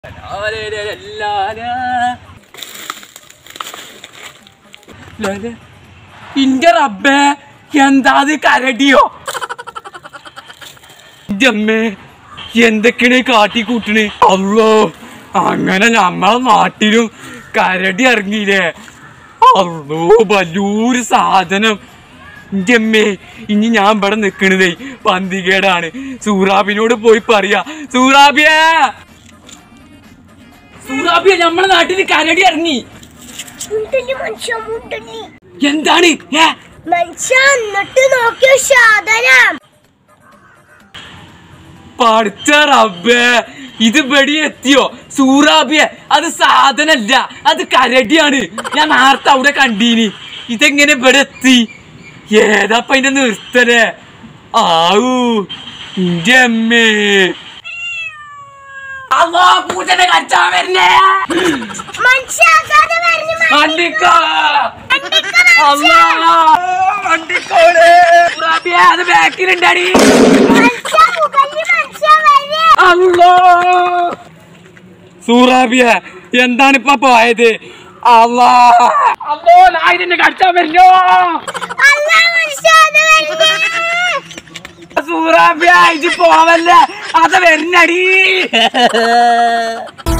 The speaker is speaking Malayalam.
ഇന്റെ റബ്ബേ എന്താ അത് കരടിയോ ഇന്റെ അമ്മേ എന്തൊക്കെയാണ് ഈ കാട്ടി കൂട്ടണ് അല്ലോ അങ്ങനെ നമ്മളെ നാട്ടിലും കരടി ഇറങ്ങിയില്ലേ അല്ലോ വലിയൊരു സാധനം ഇന്റെ അമ്മേ ഇനി ഞാൻ ഇവിടെ നിക്കണതേ പന്തികേടാണ് സൂറാബിനോട് പോയി പറയാ സൂറാബിയ സൂറാബിയ നമ്മളെ നാട്ടിൽ കരടി ഇറങ്ങി മുണ്ടല്ലി മനുഷ്യ മുണ്ടല്ലി എന്താണ് ഏ മനുഷ്യ എന്നിട്ട് നോക്കിയ സാധനം പഠിച്ച റബ്ബേ ഇത് വെടി എത്തിയോ സൂറാബിയ അത് സാധനല്ല അത് കരടിയാണ് ഞാൻ നേരത്തെ അവിടെ കണ്ടീനി ഇതെങ്ങനെ ഇവിടെ എത്തി ഏതാപ്പ അതിന്റെ നിർത്തലേ ആവൂ ഇന്റെ അമ്മേ അല്ലോ പൂച്ചനെ കച്ചാൻ വരണേ മനുഷ്യ അതാണ് പറഞ്ഞു വണ്ടിക്കോ അല്ലാ വണ്ടിക്കോളെ സൂറാബിയ അത് ബാക്കിലുണ്ടാടി മനുഷ്യ മുകളിൽ മനുഷ്യ വരെ അല്ലോ സൂറാബിയ എന്താണ് ഇപ്പൊ പോയത് അല്ലാ അല്ലോ നായിനെ കടിച്ചാൻ വരില്ലോ അല്ല മനുഷ്യ അത് വരുന്നേ സൂറാബിയ ഇത് പോവല്ലേ അത് വരുന്നടി